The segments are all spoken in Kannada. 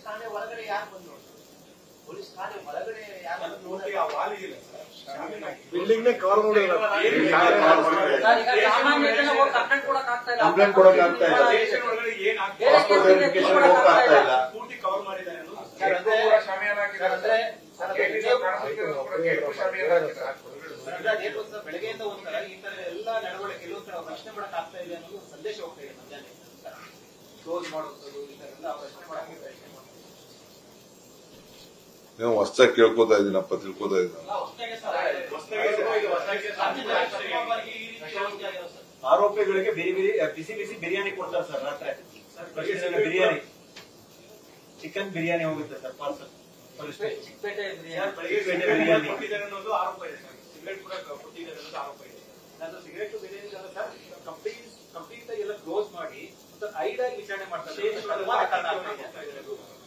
ಠಾಣೆ ಒಳಗಡೆ ಯಾರು ಬಂದು ಪೊಲೀಸ್ ಠಾಣೆ ಒಳಗಡೆ ಯಾರು ಬಂದು ಪೂರ್ತಿ ಆ ವಾಲ್ ಇದೆಯಲ್ಲ ಸರ್, ಶಾಮಿಲ್ ಆಗಿ. ಬಿಲ್ಡಿಂಗ್ ನೇ ಕವರ್ ಮಾಡಿಲ್ಲ ಏನು ಸರ್, ಈಗ ಸಾಮಾನ್ಯ ಜನ ಹೋಗಿ ಕಂಪ್ಲೇಂಟ್ ಕೊಡಕ್ ಆಗ್ತಾ ಇಲ್ಲ ಕಂಪ್ಲೇಂಟ್ ಕೊಡಕ್ ಆಗ್ತಾ ಇಲ್ಲ. ಸ್ಟೇಷನ್ ಒಳಗಡೆ ಏನ್ ಆಗ್ತಿದೆ? ಬೇರೆ ಪಾಸ್ಪೋರ್ಟ್ ವೆರಿಫಿಕೇಶನ್ ಹೋಗಕ್ ಆಗ್ತಾ ಇಲ್ಲ ಪೂರ್ತಿ ಕವರ್ ಮಾಡಿದ್ದಾನೆ ಅನ್ನೋದು ಸರ್, ಅಂದ್ರೆ ಸರ್, ಅಂದ್ರೆ ಸರ್, ಅದೇ ನೀವು- ಸರ್, ಅಂದ್ರೆ ಅದೇನು ಗೊತ್ತಾ, ಬೆಳಗ್ಗೆಯಿಂದ ಒಂಥರ ಈ ತರ ಎಲ್ಲ ನಡವಳಿಕೆ ಒಂಥರ ಪ್ರಶ್ನೆ ಮಾಡಕ್ ಆಗ್ತಾ ಇದೆ ಅನ್ನೋದು ಒಂದು ಸಂದೇಶ ಹೋಗ್ತಾ ಇದೆ ಮಧ್ಯಾಹ್ನ ಕ್ಲೋಸ್ ಮಾಡೋದು ಈ ತರ ಎಲ್ಲ ಪ್ರಶ್ನೆ ಮಾಡಕ್ಕೆ ಪ್ರಯತ್ನ ಮಾಡ್ತಾರೆ. ನೀವು ಹೊಸ್ದಾಗಿ ಕೇಳ್ಕೊತಾ ಇದೀನಪ್ಪ ತಿಳ್ಕೊತಾ ಇದ್ದೀನಿ ಎಲ್ಲ ಹೊಸ್ದಾಗಿ ಸರ್, ಹೊಸ್ದಾಗಿ ಸರ್, ಇದು ಹೊಸ್ದಾಗಿ ಸರ್. ರಾಜ್ಯದ ರಾಷ್ಟ್ರೀಯವಾಗಿ ಈ ರೀತಿ ಯೋಚನೆ ಆಗಿದೆ ಸರ್. ಆರೋಪಿಗಳಿಗೆ ಬಿರಿ ಬಿರಿ ಬಿಸಿ ಬಿಸಿ ಬಿರಿಯಾನಿ ಕೊಡ್ತಾರೆ ಸರ್ ರಾತ್ರಿ ಪ್ರತಿದಿನ ಬಿರಿಯಾನಿ ಚಿಕನ್ ಬಿರಿಯಾನಿ ಹೋಗುತ್ತೆ ಸರ್ ಪಾರ್ಸಲ್ ಚಿಕ್ಕಪೇಟೆ ಸರ್, ಬೆಳಿಗ್ಗೆ ಸಿಗರೇಟ್ ಕೊಟ್ಟಿದ್ದಾರೆ ಅನ್ನೋದು ಆರೋಪ ಇದೆ ಸರ್ ಸಿಗರೇಟ್ ಕೂಡ ಕೊಟ್ಟಿದ್ದಾರೆ ಅನ್ನೋದು ಆರೋಪ ಇದೆ ನಾನು ಸಿಗರೇಟ್ ಬಿರಿಯಾನಿ ಅಲ್ಲ ಸರ್ ಕಂಪ್ಲೀಟ್ ಕಂಪ್ಲೀಟ್ ಆಗಿ ಎಲ್ಲ ಕ್ಲೋಸ್ ಮಾಡಿ ಮತ್ತೆ ಐದಾಗಿ ವಿಚಾರಣೆ ಮಾಡ್ತಾರೆ ಅನುಮಾನ ಕಾರಣ ಆಗ್ತಾ ಇದೆ.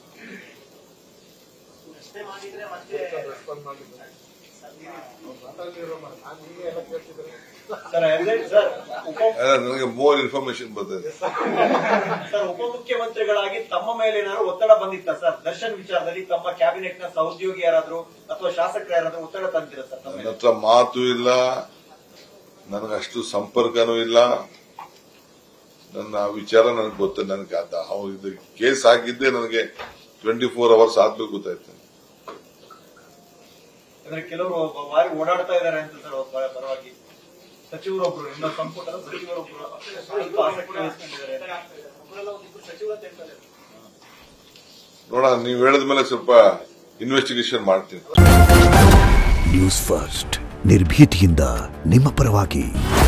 ಪ್ರಶ್ನೆ ಮಾಡಿದ್ರೆ ಮತ್ತೆ ರೆಸ್ಪಾಂಡ್ ಮಾಡಿಲ್ಲ ಮಾತಾಡ್ತಿರೋ ನಾನು ಹೀಗೆ ಎಲ್ಲ ಕೇಳ್ತಿದ್ರೆ ಸರ್ ಎವಿಡೆನ್ಸ್ ಸರ್ ಉಪ ಅಲ್ಲ, ನನಗೆ ಮೋರ್ ಇನ್ಫಾರ್ಮೇಶನ್ ಬರ್ತಾ ಇದೆ ಸರ್ ಉಪಮುಖ್ಯಮಂತ್ರಿಗಳಾಗಿ ತಮ್ಮ ಮೇಲೆ ಏನಾದ್ರು ಒತ್ತಡ ಬಂದಿತ್ತ ಸರ್ ದರ್ಶನ್ ವಿಚಾರದಲ್ಲಿ ತಮ್ಮ ಕ್ಯಾಬಿನೆಟ್ ನ ಸಹೋದ್ಯೋಗಿ ಯಾರಾದ್ರೂ ಅಥವಾ ಶಾಸಕರು ಯಾರಾದ್ರೂ ಒತ್ತಡ ತಂದಿರ ಸರ್ ತಮ್ಮ ನನ್ನ ಮೇಲೆ? ಹತ್ರ ಮಾತು ಇಲ್ಲ ನನಗಷ್ಟು ಸಂಪರ್ಕನೂ ಇಲ್ಲ ನನ್ನ ವಿಚಾರ ನನಗೆ ಗೊತ್ತು ನನಗೆ ಅದ ಅವ್ ಇದು ಕೇಸ್ ಆಗಿದ್ದೆ ನನಗೆ ಟ್ವೆಂಟಿ ಫೋರ್ ಅವರ್ಸ್ ಆಗ್ಬೇಕು ಗೊತ್ತಾಯ್ತು ಅಂದ್ರೆ ಕೆಲವರು ಬಾರಿ ಓಡಾಡ್ತಾ ಇದಾರೆ ಅಂತ ಸರ್ ಅವ್ರ ಪರ- ಪರವಾಗಿ ಸಚಿವರೊಬ್ರು ನಿಮ್ಮ ಸಂಪುಟದ ಸಚಿವರೊಬ್ರು ಸ್ವಲ್ಪ ಆಸಕ್ತಿ ವಹಿಸ್ಕೊಂಡಿದ್ದಾರೆ ಒಬ್ಬರೆಲ್ಲ ಒಂದಿಬ್ರು ಸಚಿವರು ಅಂತ ಹೇಳ್ತಾರೆ ನೋಡೋಣ ನೀವು ಹೇಳಿದ ಮೇಲೆ ಸ್ವಲ್ಪ ಇನ್ವೆಸ್ಟಿಗೇಷನ್ ಮಾಡ್ತೀನಿ ನ್ಯೂಸ್ ಫಸ್ಟ್ ನಿರ್ಭೀತಿಯಿಂದ ನಿಮ್ಮ ಪರವಾಗಿ